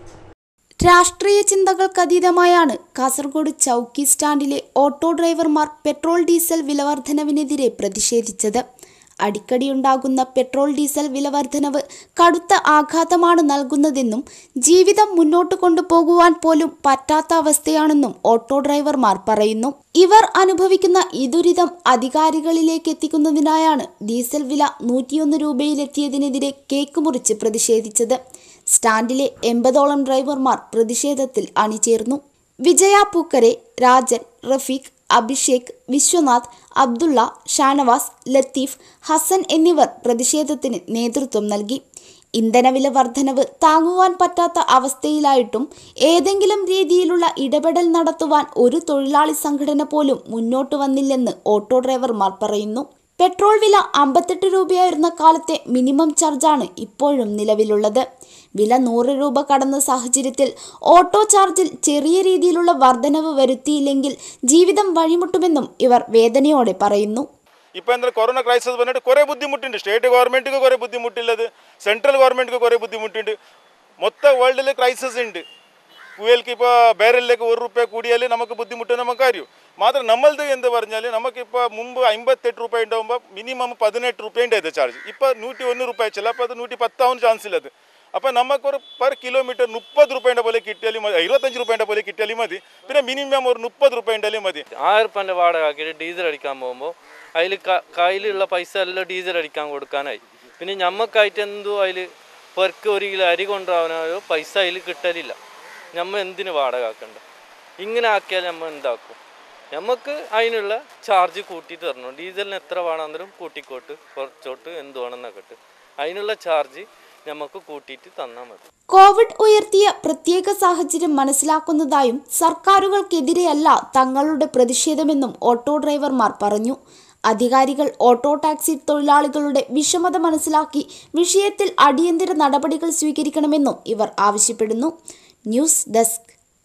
S2: രാഷ്ട്രീയ ചിന്തകൾക്കതീതമായാണ് കാസർഗോഡ് ചൗക്കി സ്റ്റാൻഡിലെ ഓട്ടോ ഡ്രൈവർമാർ പെട്രോൾ ഡീസൽ വിലവർധനവിനെതിരെ പ്രതിഷേധിച്ചത് അടിക്കടിയുണ്ടാകുന്ന പെട്രോൾ ഡീസൽ വിലവർധനവ് കടുത്ത ആഘാതമാണ് നൽകുന്നതെന്നും ജീവിതം മുന്നോട്ട് കൊണ്ടുപോകുവാൻ പോലും പറ്റാത്ത അവസ്ഥയാണെന്നും ഓട്ടോ ഡ്രൈവർമാർ പറയുന്നു ഇവർ അനുഭവിക്കുന്ന ഈ ദുരിതം അധികാരികളിലേക്ക് എത്തിക്കുന്നതിനായാണ് ഡീസൽ വില നൂറ്റിയൊന്ന് രൂപയിലെത്തിയതിനെതിരെ കേക്ക് മുറിച്ച് പ്രതിഷേധിച്ചത് സ്റ്റാൻഡിലെ എൺപതോളം ഡ്രൈവർമാർ പ്രതിഷേധത്തിൽ അണിചേർന്നു വിജയ പൂക്കരെ രാജൻ റഫീഖ് അഭിഷേക് വിശ്വനാഥ് അബ്ദുള്ള ഷാനവാസ് ലത്തീഫ് ഹസൻ എന്നിവർ പ്രതിഷേധത്തിന് നേതൃത്വം നൽകി ഇന്ധനവില വർധനവ് താങ്ങുവാൻ പറ്റാത്ത അവസ്ഥയിലായിട്ടും ഏതെങ്കിലും രീതിയിലുള്ള ഇടപെടൽ നടത്തുവാൻ ഒരു തൊഴിലാളി സംഘടന പോലും മുന്നോട്ട് വന്നില്ലെന്ന് ഓട്ടോ ഡ്രൈവർമാർ പറയുന്നു പെട്രോൾ വില അമ്പത്തെട്ട് രൂപയായിരുന്ന കാലത്തെ മിനിമം ചാർജാണ് ഇപ്പോഴും നിലവിലുള്ളത് വില നൂറ് രൂപ കടന്ന സാഹചര്യത്തിൽ ഓട്ടോ ചാർജിൽ ചെറിയ രീതിയിലുള്ള വർധനവ് വരുത്തിയില്ലെങ്കിൽ ജീവിതം വഴിമുട്ടുമെന്നും ഇവർ വേദനയോടെ പറയുന്നു
S10: ഇപ്പോൾ എന്താ കൊറോണ ക്രൈസിസ് വന്നിട്ട് കുറേ ബുദ്ധിമുട്ടുണ്ട് സ്റ്റേറ്റ് ഗവൺമെൻറ്റിക്ക് കുറേ ബുദ്ധിമുട്ടുള്ളത് സെൻട്രൽ ഗവൺമെൻറ്റിക്ക് കുറേ ബുദ്ധിമുട്ടുണ്ട് മൊത്തം വേൾഡിൽ ക്രൈസിസ് ഉണ്ട് ഫ്യൂവൽക്ക് ഇപ്പോൾ ബാരലിലേക്ക് ഒരു റുപ്യ കൂടിയാൽ നമുക്ക് ബുദ്ധിമുട്ട് നമുക്ക് അറിയൂ മാത്രം നമ്മളത് എന്ത് പറഞ്ഞാൽ നമുക്കിപ്പോൾ മുമ്പ് അമ്പത്തെട്ട് രൂപ ഉണ്ടാകുമ്പോൾ മിനിമം പതിനെട്ട് രൂപ ഉണ്ടായത് ചാർജ് ഇപ്പോൾ നൂറ്റി ഒന്ന് രൂപ ചിലപ്പോൾ അത് നൂറ്റി പത്താവാൻ ചാൻസ് ഇല്ലത് അപ്പോൾ നമുക്കൊരു പെർ കിലോമീറ്റർ മുപ്പത് രൂപയുടെ പോലെ കിട്ടിയാലും മതി ഇരുപത്തഞ്ച് രൂപയുടെ പോലെ കിട്ടിയാലും മതി പിന്നെ മിനിമം ഒരു മുപ്പത് രൂപ ഉണ്ടായാലും മതി
S11: ആയിരം റുപ്യൻ്റെ വാടക ആക്കിയിട്ട് ഡീസൽ അടിക്കാൻ പോകുമ്പോൾ അതിൽ കയ്യിലുള്ള പൈസ എല്ലാം ഡീസൽ അടിക്കാൻ കൊടുക്കാനായി പിന്നെ ഞമ്മക്കായിട്ട് എന്തോ അതിൽ പെർക്ക് ഒരു കിലോ അരി കൊണ്ടുപോകാനോ പൈസ അതിൽ കിട്ടലില്ല നമ്മൾ എന്തിന് വാടക ആക്കണ്ട ഇങ്ങനെ ആക്കിയാൽ നമ്മൾ എന്താക്കും നമുക്ക് അതിനുള്ള ചാർജ് കൂട്ടിയിട്ട് തരണം ഡീസലിന് എത്ര വേണമെങ്കിലും കൂട്ടിക്കോട്ട് കുറച്ചോട്ട് എന്ത് വേണമെന്നൊക്കെ അതിനുള്ള ചാർജ് നമുക്ക് കൂട്ടിയിട്ട് തന്നാൽ മതി
S2: കോവിഡ് ഉയർത്തിയ പ്രത്യേക സാഹചര്യം മനസ്സിലാക്കുന്നതായും സർക്കാരുകൾക്കെതിരെയല്ല തങ്ങളുടെ പ്രതിഷേധമെന്നും ഓട്ടോ ഡ്രൈവർമാർ പറഞ്ഞു അധികാരികൾ ഓട്ടോ ടാക്സി തൊഴിലാളികളുടെ വിഷമത മനസ്സിലാക്കി വിഷയത്തിൽ അടിയന്തര നടപടികൾ സ്വീകരിക്കണമെന്നും ഇവർ ആവശ്യപ്പെടുന്നു news desk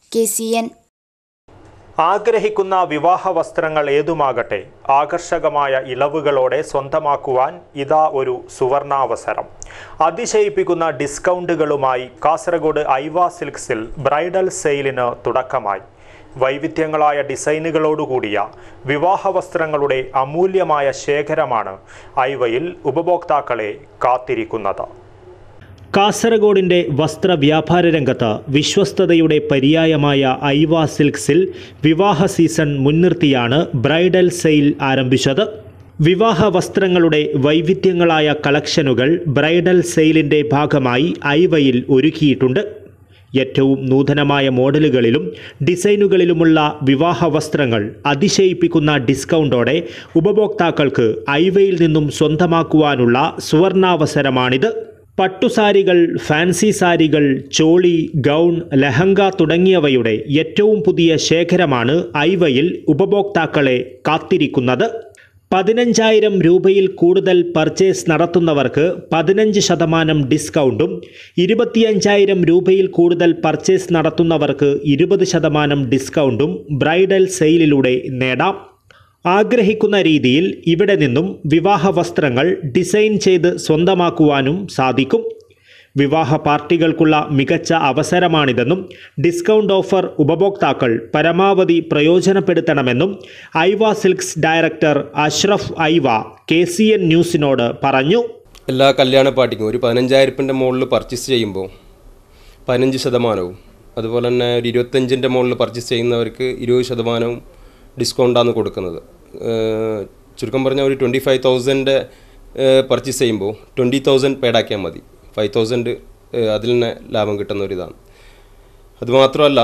S2: K C N
S1: ആഗ്രഹിക്കുന്ന വിവാഹ വസ്ത്രങ്ങൾ ഏതുമാകട്ടെ ആകർഷകമായ ഇളവുകളോടെ സ്വന്തമാക്കുവാൻ ഇതാ ഒരു സുവർണാവസരം അതിശയിപ്പിക്കുന്ന ഡിസ്കൗണ്ടുകളുമായി കാസർഗോഡ് ഐവ സിൽക്സിൽ ബ്രൈഡൽ സെയിലിന് തുടക്കമായി വൈവിധ്യങ്ങളായ ഡിസൈനുകളോടുകൂടിയ വിവാഹ വസ്ത്രങ്ങളുടെ അമൂല്യമായ ശേഖരമാണ് ഐവയിൽ ഉപഭോക്താക്കളെ കാത്തിരിക്കുന്നത്
S3: കാസർഗോഡിന്റെ വസ്ത്രവ്യാപാര രംഗത്ത് വിശ്വസ്തതയുടെ പര്യായമായ ഐവ സിൽക്സിൽ വിവാഹ സീസൺ മുൻനിർത്തിയാണ് ബ്രൈഡൽ സെയിൽ ആരംഭിച്ചത് വിവാഹ വസ്ത്രങ്ങളുടെ വൈവിധ്യങ്ങളായ കളക്ഷനുകൾ ബ്രൈഡൽ സെയിലിന്റെ ഭാഗമായി ഐവയിൽ ഒരുക്കിയിട്ടുണ്ട് ഏറ്റവും നൂതനമായ മോഡലുകളിലും ഡിസൈനുകളിലുമുള്ള വിവാഹ വസ്ത്രങ്ങൾ അതിശയിപ്പിക്കുന്ന ഡിസ്കൗണ്ടോടെ ഉപഭോക്താക്കൾക്ക് ഐവയിൽ നിന്നും സ്വന്തമാക്കുവാനുള്ള സുവർണാവസരമാണിത് പട്ടുസാരികൾ ഫാൻസി സാരികൾ ചോളി ഗൗൺ ലഹങ്ക തുടങ്ങിയവയുടെ ഏറ്റവും പുതിയ ശേഖരമാണ് ഐവയിൽ ഉപഭോക്താക്കളെ കാത്തിരിക്കുന്നത് പതിനഞ്ചായിരം രൂപയിൽ കൂടുതൽ പർച്ചേസ് നടത്തുന്നവർക്ക് പതിനഞ്ച് ശതമാനം ഡിസ്കൗണ്ടും ഇരുപത്തിയഞ്ചായിരം രൂപയിൽ കൂടുതൽ പർച്ചേസ് നടത്തുന്നവർക്ക് ഇരുപത് ശതമാനം ഡിസ്കൗണ്ടും ബ്രൈഡൽ സെയിലിലൂടെ നേടാം ആഗ്രഹിക്കുന്ന രീതിയിൽ ഇവിടെ നിന്നും വിവാഹ വസ്ത്രങ്ങൾ ഡിസൈൻ ചെയ്ത് സ്വന്തമാക്കുവാനും സാധിക്കും വിവാഹ പാർട്ടികൾക്കുള്ള മികച്ച അവസരമാണിതെന്നും ഡിസ്കൗണ്ട് ഓഫർ ഉപഭോക്താക്കൾ പരമാവധി പ്രയോജനപ്പെടുത്തണമെന്നും Aiwa silks director Ashraf Aiwa K C N ന്യൂസിനോട് പറഞ്ഞു
S8: എല്ലാ കല്യാണ പാർട്ടിക്കും ഒരു പതിനഞ്ചായിരത്തിൻ്റെ മുകളിൽ പർച്ചേസ് ചെയ്യുമ്പോൾ പതിനഞ്ച് ശതമാനവും അതുപോലെ തന്നെ ഒരു ഇരുപത്തഞ്ചിൻ്റെ മുകളിൽ പർച്ചേസ് ചെയ്യുന്നവർക്ക് ഇരുപത് ശതമാനവും ഡിസ്കൗണ്ടാണ് കൊടുക്കുന്നത് ഏഹ് ചുരുക്കം പറഞ്ഞാൽ ഒരു ട്വൻറ്റി ഫൈവ് തൗസൻഡ് പർച്ചേസ് ചെയ്യുമ്പോൾ ട്വൻറ്റി തൗസൻഡ് പേഡാക്കിയാൽ മതി ഫൈവ് തൗസൻഡ് അതിൽ തന്നെ ലാഭം കിട്ടുന്ന ഒരു ഇതാണ് അതുമാത്രമല്ല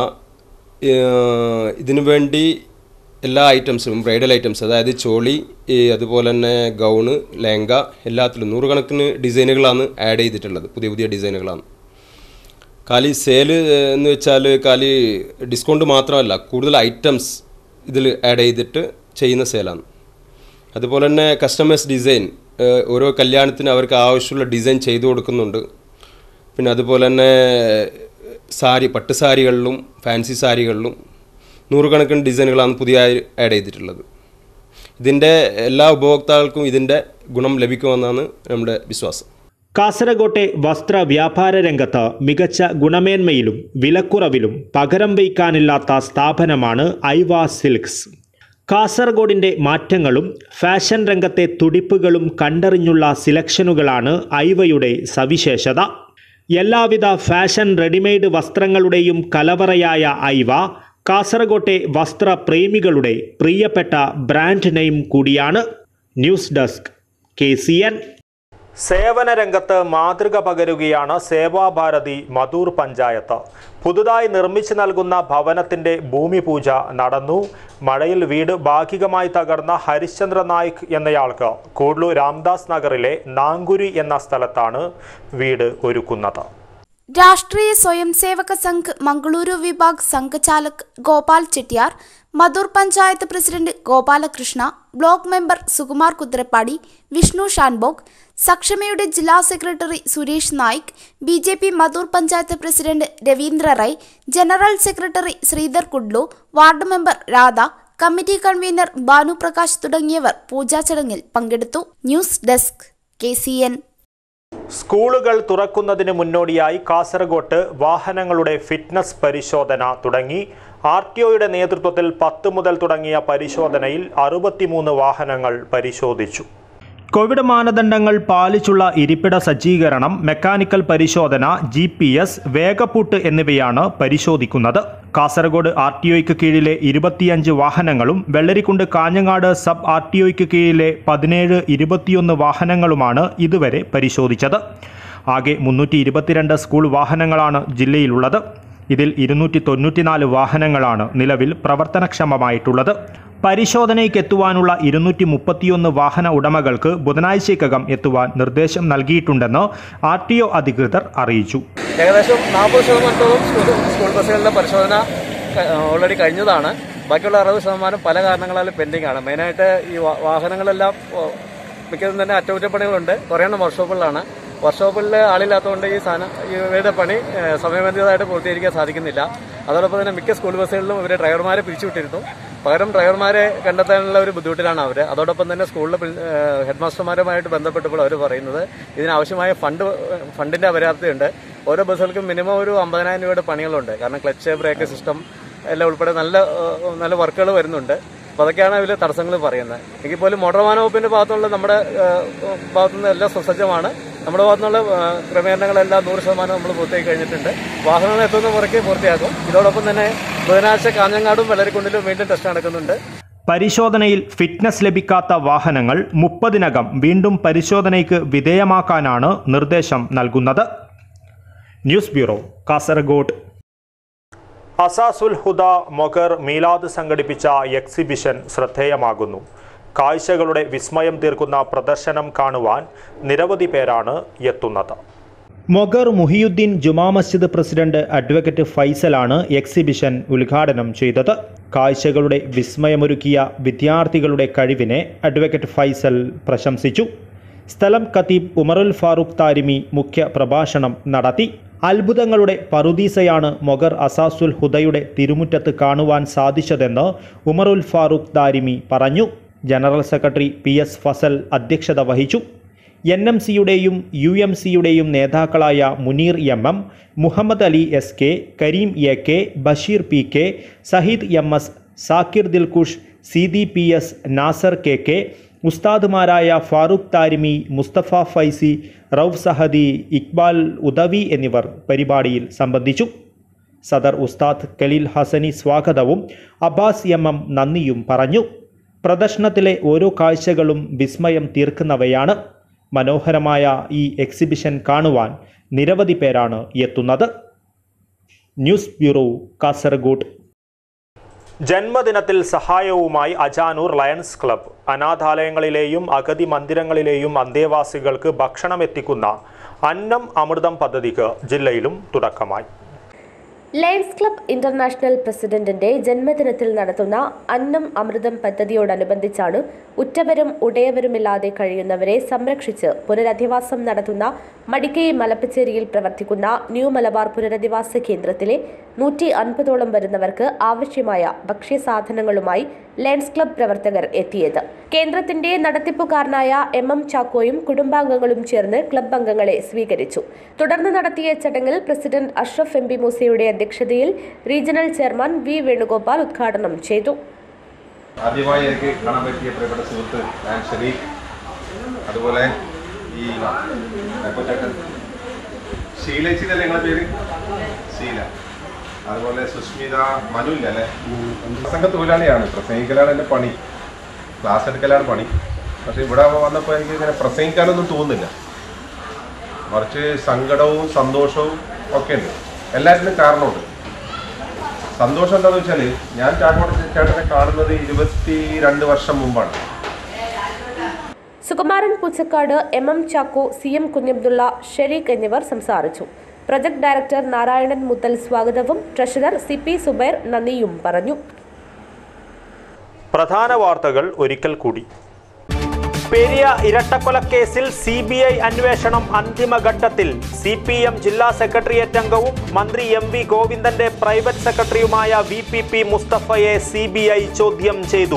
S8: ഏഹ് ഇതിനു വേണ്ടി എല്ലാ ഐറ്റംസും ബ്രൈഡൽ ഐറ്റംസ് അതായത് ചോളി ഈ അതുപോലെ തന്നെ ഗൗണ് ലെഹങ്ക എല്ലാത്തിലും നൂറുകണക്കിന് ഡിസൈനുകളാണ് ആഡ് ചെയ്തിട്ടുള്ളത് പുതിയ പുതിയ ഡിസൈനുകളാണ് കാലി സെയില് എന്ന് വെച്ചാൽ കാലി ഡിസ്കൗണ്ട് മാത്രമല്ല കൂടുതൽ ഐറ്റംസ് ഇതിൽ ആഡ് ചെയ്തിട്ട് ചെയ്യുന്ന സെയിലാണ് അതുപോലെ തന്നെ കസ്റ്റമേഴ്സ് ഡിസൈൻ ഏഹ് ഓരോ കല്യാണത്തിന് അവർക്ക് ആവശ്യമുള്ള ഡിസൈൻ ചെയ്തു കൊടുക്കുന്നുണ്ട് പിന്നെ അതുപോലെ തന്നെ സാരി പട്ട് സാരികളിലും ഫാൻസി സാരികളിലും നൂറുകണക്കിന് ഡിസൈനുകളാണ് പുതിയതായി ആഡ് ചെയ്തിട്ടുള്ളത് ഇതിൻ്റെ എല്ലാ ഉപഭോക്താക്കൾക്കും ഇതിൻ്റെ ഗുണം ലഭിക്കുമെന്നാണ് നമ്മുടെ വിശ്വാസം
S3: കാസർഗോട്ടെ വസ്ത്ര വ്യാപാര രംഗത്ത് മികച്ച ഗുണമേന്മയിലും വിലക്കുറവിലും പകരം വയ്ക്കാനില്ലാത്ത സ്ഥാപനമാണ് ഐവ സിൽക്സ് കാസർഗോഡിൻ്റെ മാറ്റങ്ങളും ഫാഷൻ രംഗത്തെ തുടിപ്പുകളും കണ്ടറിഞ്ഞുള്ള സിലക്ഷനുകളാണ് ഐവയുടെ സവിശേഷത എല്ലാവിധ ഫാഷൻ റെഡിമെയ്ഡ് വസ്ത്രങ്ങളുടെയും കലവറയായ ഐവ കാസർഗോട്ടെ വസ്ത്രപ്രേമികളുടെ പ്രിയപ്പെട്ട ബ്രാൻഡ് നെയിം കൂടിയാണ് news desk K C N
S1: സേവന രംഗത്ത് മാതൃക പകരുകയാണ് സേവാഭാരതി മധൂർ പഞ്ചായത്ത് പുതുതായി നിർമ്മിച്ചു നൽകുന്ന ഭവനത്തിന്റെ ഭൂമി പൂജ നടന്നു മഴയിൽ വീട് ഭാഗികമായി തകർന്ന ഹരിശ്ചന്ദ്ര നായിക് എന്നയാൾക്ക് കൂഡ്ലു രാംദാസ് നഗറിലെ നാങ്കുരി എന്ന സ്ഥലത്താണ് വീട് ഒരുക്കുന്നത്
S2: രാഷ്ട്രീയ സ്വയം സേവക സംഘ് മംഗളൂരു വിഭാഗ് സംഘചാലക് Gopal Chettiyar Madhur panchayat president Gopalakrishna block member Sukumar Kuthirapady Vishnu Shanbhog സക്ഷമയുടെ ജില്ലാ secretary Suresh Naik B J P Madhur panchayat president Ravindra Rai general secretary Sridhar Kudlu ward member Radha committee convener Banu Prakash തുടങ്ങിയവർ പൂജാ ചടങ്ങിൽ പങ്കെടുത്തു news desk K C N
S1: സ്കൂളുകൾ തുറക്കുന്നതിന് മുന്നോടിയായി കാസർഗോട്ട് വാഹനങ്ങളുടെ ഫിറ്റ്നസ് പരിശോധന തുടങ്ങി ആർ ടി ഒയുടെ നേതൃത്വത്തിൽ പത്ത് മുതൽ തുടങ്ങിയ പരിശോധനയിൽ അറുപത്തിമൂന്ന് വാഹനങ്ങൾ പരിശോധിച്ചു
S3: കോവിഡ് മാനദണ്ഡങ്ങൾ പാലിച്ചുള്ള ഇരിപ്പിട സജ്ജീകരണം മെക്കാനിക്കൽ പരിശോധന ജി പി എസ് വേഗപ്പൂട്ട് എന്നിവയാണ് പരിശോധിക്കുന്നത് കാസർഗോഡ് ആർ ടി ഒയ്ക്ക് കീഴിലെ ഇരുപത്തിയഞ്ച് വാഹനങ്ങളും Vellarikundu Kanhangad sub R T ഒയ്ക്ക് കീഴിലെ പതിനേഴ് ഇരുപത്തിയൊന്ന് വാഹനങ്ങളുമാണ് ഇതുവരെ പരിശോധിച്ചത് ആകെ മുന്നൂറ്റി ഇരുപത്തിരണ്ട് സ്കൂൾ വാഹനങ്ങളാണ് ജില്ലയിലുള്ളത് ഇതിൽ ഇരുന്നൂറ്റി തൊണ്ണൂറ്റിനാല് വാഹനങ്ങളാണ് നിലവിൽ പ്രവർത്തനക്ഷമമായിട്ടുള്ളത് പരിശോധനയ്ക്ക് എത്തുവാനുള്ള ഇരുന്നൂറ്റി മുപ്പത്തിയൊന്ന് വാഹന ഉടമകൾക്ക് ബുധനാഴ്ചയ്ക്കകം എത്തുവാൻ നിർദ്ദേശം നൽകിയിട്ടുണ്ടെന്ന് ആർ ടി ഒ അധികൃതർ അറിയിച്ചു
S12: ഏകദേശം നാൽപ്പത് ശതമാനത്തോളം സ്കൂൾ സ്കൂൾ ബസ്സുകളിലെ പരിശോധന ഓൾറെഡി കഴിഞ്ഞതാണ് ബാക്കിയുള്ള അറുപത് ശതമാനം പല കാരണങ്ങളാൽ പെൻഡിംഗ് ആണ് മെയിനായിട്ട് ഈ വാ- വാഹനങ്ങളെല്ലാം ഓ, മിക്കതും തന്നെ അറ്റകുറ്റപ്പണികളുണ്ട് കുറേ എണ്ണം വർക്ക്ഷോപ്പുകളിലാണ് വർക്ക്ഷോപ്പുകളിൽ ആളില്ലാത്തതുകൊണ്ട് ഈ സാധനം ഇവയുടെ പണി ഏഹ്, സമയബന്ധിതമായിട്ട് പൂർത്തീകരിക്കാൻ സാധിക്കുന്നില്ല അതോടൊപ്പം തന്നെ മിക്ക സ്കൂൾ ബസ്സുകളിലും ഇവരെ ഡ്രൈവർമാരെ പിരിച്ചുവിട്ടിരുന്നു പകരം ഡ്രൈവർമാരെ കണ്ടെത്താനുള്ള ഒരു ബുദ്ധിമുട്ടിലാണ് അവർ അതോടൊപ്പം തന്നെ സ്കൂളിലെ ഹെഡ് മാസ്റ്റർമാരുമായിട്ട് ബന്ധപ്പെട്ടപ്പോൾ അവർ പറയുന്നത് ഇതിനാവശ്യമായ ഫണ്ട് ഫണ്ടിന്റെ അപര്യാപ്തതയുണ്ട് ഓരോ ബസ്സുകൾക്കും മിനിമം ഒരു അമ്പതിനായിരം രൂപയുടെ പണികളുണ്ട് കാരണം ക്ലച്ച് ബ്രേക്ക് സിസ്റ്റം എല്ലാം ഉൾപ്പെടെ നല്ല ഏഹ്, നല്ല വർക്കുകൾ വരുന്നുണ്ട് അപ്പോൾ അതൊക്കെയാണ് അതിൽ തടസ്സങ്ങൾ പറയുന്നത് എങ്കിൽ പോലും മോട്ടോർ വാഹന വകുപ്പിന്റെ ഭാഗത്തുള്ള നമ്മുടെ ഏഹ്, ഭാഗത്തുനിന്ന് എല്ലാം സുസജ്ജമാണ് നമ്മുടെ ഭാഗത്തുനിന്നുള്ള ഏഹ്, ക്രമീകരണങ്ങളെല്ലാം നൂറ് ശതമാനം നമ്മൾ പൂർത്തിയാക്കി കഴിഞ്ഞിട്ടുണ്ട് വാഹനങ്ങൾ എത്തുന്ന മുറയ്ക്ക് പൂർത്തിയാക്കും ഇതോടൊപ്പം തന്നെ ബുധനാഴ്ച കാഞ്ഞങ്ങാടും വെള്ളരിക്കുണ്ടിലും വീണ്ടും ടെസ്റ്റ് നടക്കുന്നുണ്ട്
S3: പരിശോധനയിൽ ഫിറ്റ്നസ് ലഭിക്കാത്ത വാഹനങ്ങൾ മുപ്പതിനകം വീണ്ടും പരിശോധനയ്ക്ക് വിധേയമാക്കാനാണ് നിർദ്ദേശം നൽകുന്നത് ന്യൂസ് ബ്യൂറോ കാസർഗോഡ്
S1: അസാസുൽ ഹുദ മൊഗർ മീലാദ് സംഘടിപ്പിച്ച എക്സിബിഷൻ ശ്രദ്ധേയമാകുന്നു കാഴ്ചകളുടെ വിസ്മയം തീർക്കുന്ന പ്രദർശനം കാണുവാൻ നിരവധി പേരാണ് എത്തുന്നത്
S3: മൊഗർ മുഹിയുദ്ദീൻ ജുമാ മസ്ജിദ് പ്രസിഡന്റ് അഡ്വക്കേറ്റ് ഫൈസലാണ് എക്സിബിഷൻ ഉദ്ഘാടനം ചെയ്തത് കാഴ്ചകളുടെ വിസ്മയമൊരുക്കിയ വിദ്യാർത്ഥികളുടെ കഴിവിനെ അഡ്വക്കേറ്റ് ഫൈസൽ പ്രശംസിച്ചു സ്ഥലം ഖത്തീബ് ഉമറുൽ ഫാറൂഖ് താരിമി മുഖ്യ പ്രഭാഷണം നടത്തി അത്ഭുതങ്ങളുടെ പറുദീസയാണ് മൊഗർ അസാസുൽ ഹുദയുടെ തിരുമുറ്റത്ത് കാണുവാൻ സാധിച്ചതെന്ന് ഉമറുൽ ഫാറൂഖ് താരിമി പറഞ്ഞു general secretary P S Fazal അധ്യക്ഷത വഹിച്ചു എൻ എം സിയുടെയും യു എം സിയുടെയും നേതാക്കളായ Muneer M M Muhammad Ali S K Kareem A K Basheer P K Saheed M S Zakir Dilkush C D P S Nasar K K ഉസ്താദുമാരായ ഫാറൂഖ് താരിമി മുസ്തഫ ഫൈസി റൌഫ് സഹദി ഇക്ബാൽ ഉദവി എന്നിവർ പരിപാടിയിൽ സംബന്ധിച്ചു സദർ ഉസ്താദ് കലീൽ ഹസനി സ്വാഗതവും അബ്ബാസ് എം എം നന്ദിയും പറഞ്ഞു പ്രദർശനത്തിലെ ഓരോ കാഴ്ചകളും വിസ്മയം തീർക്കുന്നവയാണ് മനോഹരമായ ഈ എക്സിബിഷൻ കാണുവാൻ നിരവധി പേരാണ് എത്തുന്നത് ന്യൂസ് ബ്യൂറോ കാസർഗോഡ്
S1: ജന്മദിനത്തിൽ സഹായവുമായി അജാനൂർ ലയൺസ് ക്ലബ്ബ് അനാഥാലയങ്ങളിലെയും അഗതി മന്ദിരങ്ങളിലെയും അന്തേവാസികൾക്ക് ഭക്ഷണം എത്തിക്കുന്ന അന്നം അമൃതം പദ്ധതിക്ക് ജില്ലയിലും തുടക്കമായി
S4: ലയൺസ് ക്ലബ് ഇന്റർനാഷണൽ പ്രസിഡന്റിന്റെ ജന്മദിനത്തിൽ നടത്തുന്ന അന്നം അമൃതം പദ്ധതിയോടനുബന്ധിച്ചാണ് ഉറ്റവരും ഉടയവരുമില്ലാതെ കഴിയുന്നവരെ സംരക്ഷിച്ച് പുനരധിവാസം നടത്തുന്ന മടിക്കൈ മലപ്പച്ചേരിയിൽ പ്രവർത്തിക്കുന്ന ന്യൂ മലബാർ പുനരധിവാസ കേന്ദ്രത്തിലെ നൂറ്റി അൻപതോളം വരുന്നവർക്ക് ആവശ്യമായ ഭക്ഷ്യസാധനങ്ങളുമായി ലയൺസ് ക്ലബ് പ്രവർത്തകർ എത്തിയത് കേന്ദ്രത്തിന്റെ നടത്തിപ്പുകാരനായ എം എം ചാക്കോയും കുടുംബാംഗങ്ങളും ചേർന്ന് ക്ലബ് അംഗങ്ങളെ സ്വീകരിച്ചു തുടർന്ന് നടത്തിയ ചടങ്ങിൽ പ്രസിഡന്റ് അഷ്റഫ് എം പി മൂസയുടെ അധ്യക്ഷതയിൽ റീജിയണൽ ചെയർമാൻ വി വേണുഗോപാൽ ഉദ്ഘാടനം ചെയ്തു
S13: ആദ്യമായി എനിക്ക് കാണാൻ പറ്റിയ പ്രിയപ്പെട്ട സുഹൃത്ത് ഞാൻ ഷരീഫ് അതുപോലെ ഈ ചേട്ടൻ ഷീലേച്ചി എന്നല്ലേ നിങ്ങളുടെ പേര് ഷീല അതുപോലെ സുസ്മിത മനു ഇല്ല അല്ലേ പ്രസംഗ തൊഴിലാളിയാണ് പ്രസംഗിക്കലാണ് എൻ്റെ പണി ക്ലാസ് എടുക്കലാണ് പണി പക്ഷെ ഇവിടെ വന്നപ്പോൾ എനിക്ക് ഇങ്ങനെ പ്രസംഗിക്കാനൊന്നും തോന്നുന്നില്ല മറിച്ച് സങ്കടവും സന്തോഷവും ഒക്കെ ഉണ്ട് എല്ലാത്തിനും കാരണമുണ്ട് സന്തോഷം എന്താണെന്ന് വെച്ചാൽ ഞാൻ ചാക്കോട് ചേട്ടനെ കാണുന്നത് ഇരുപത്തി രണ്ട് വർഷം മുമ്പാണ്
S4: Sukumaran Poochakkad M M Chacko C M Kunhabdulla Shareekh എന്നിവർ സംസാരിച്ചു പ്രൊജക്ട് ഡയറക്ടർ നാരായണൻ മുത്തൽ സ്വാഗതവും ട്രഷറർ സി പി സുബൈർ നന്ദിയും പറഞ്ഞു
S1: പ്രധാന വാർത്തകൾ ഒരിക്കൽ കൂടി പെരിയ ഇരട്ടക്കൊലക്കേസിൽ സി ബി ഐ അന്വേഷണം അന്തിമഘട്ടത്തിൽ സി പി എം ജില്ലാ സെക്രട്ടേറിയറ്റ് അംഗവും മന്ത്രി എം വി ഗോവിന്ദന്റെ പ്രൈവറ്റ് സെക്രട്ടറിയുമായ വി പി പി മുസ്തഫയെ സി ബി ഐ ചോദ്യം ചെയ്തു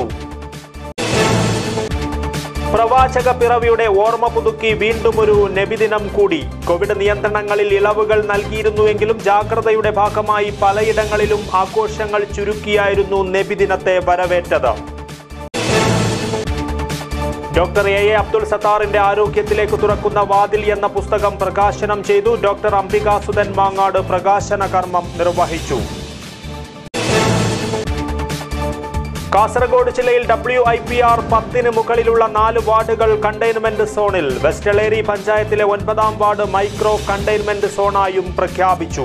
S1: പ്രവാചക പിറവിയുടെ ഓർമ്മ പുതുക്കി വീണ്ടും ഒരു നബിദിനം കൂടി കോവിഡ് നിയന്ത്രണങ്ങളിൽ ഇളവുകൾ നൽകിയിരുന്നുവെങ്കിലും ജാഗ്രതയുടെ ഭാഗമായി പലയിടങ്ങളിലും ആഘോഷങ്ങൾ ചുരുക്കിയായിരുന്നു നബിദിനത്തെ വരവേറ്റത് ഡോക്ടർ എ എ അബ്ദുൾ സത്താറിന്റെ ആരോഗ്യത്തിലേക്ക് തുറക്കുന്ന വാതിൽ എന്ന പുസ്തകം പ്രകാശനം ചെയ്തു ഡോക്ടർ അംബികാസുധൻ മാങ്ങാട് പ്രകാശന കർമ്മം നിർവഹിച്ചു കാസർഗോഡ് ജില്ലയിൽ ഡബ്ല്യു ഐ പി ആർ പത്തിന് മുകളിലുള്ള നാല് വാർഡുകൾ കണ്ടെയ്ൻമെന്റ് സോണിൽ വെസ്റ്റളേരി പഞ്ചായത്തിലെ ഒൻപതാം വാർഡ് മൈക്രോ കണ്ടെയ്ൻമെന്റ് സോണായും പ്രഖ്യാപിച്ചു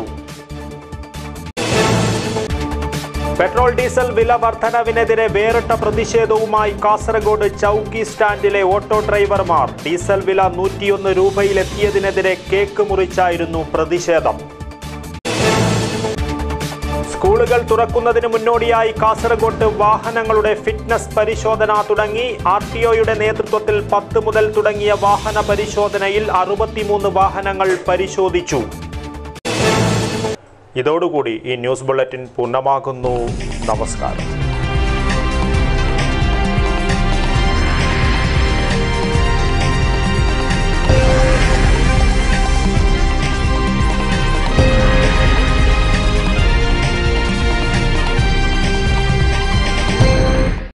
S1: പെട്രോൾ ഡീസൽ വില വർധനവിനെതിരെ വേറിട്ട പ്രതിഷേധവുമായി കാസർഗോഡ് ചൌക്കി സ്റ്റാൻഡിലെ ഓട്ടോ ഡ്രൈവർമാർ ഡീസൽ വില നൂറ്റിയൊന്ന് രൂപയിലെത്തിയതിനെതിരെ കേക്ക് മുറിച്ചായിരുന്നു പ്രതിഷേധം സ്കൂളുകൾ തുറക്കുന്നതിന് മുന്നോടിയായി കാസർഗോഡ് വാഹനങ്ങളുടെ ഫിറ്റ്നസ് പരിശോധന തുടങ്ങി ആർ ടി ഒയുടെ നേതൃത്വത്തിൽ പത്ത് മുതൽ തുടങ്ങിയ വാഹന പരിശോധനയിൽ അറുപത്തിമൂന്ന് വാഹനങ്ങൾ പരിശോധിച്ചു ഇതോടുകൂടി ഈ ന്യൂസ് ബുള്ളറ്റിൻ പൂർണ്ണമാകുന്നു നമസ്കാരം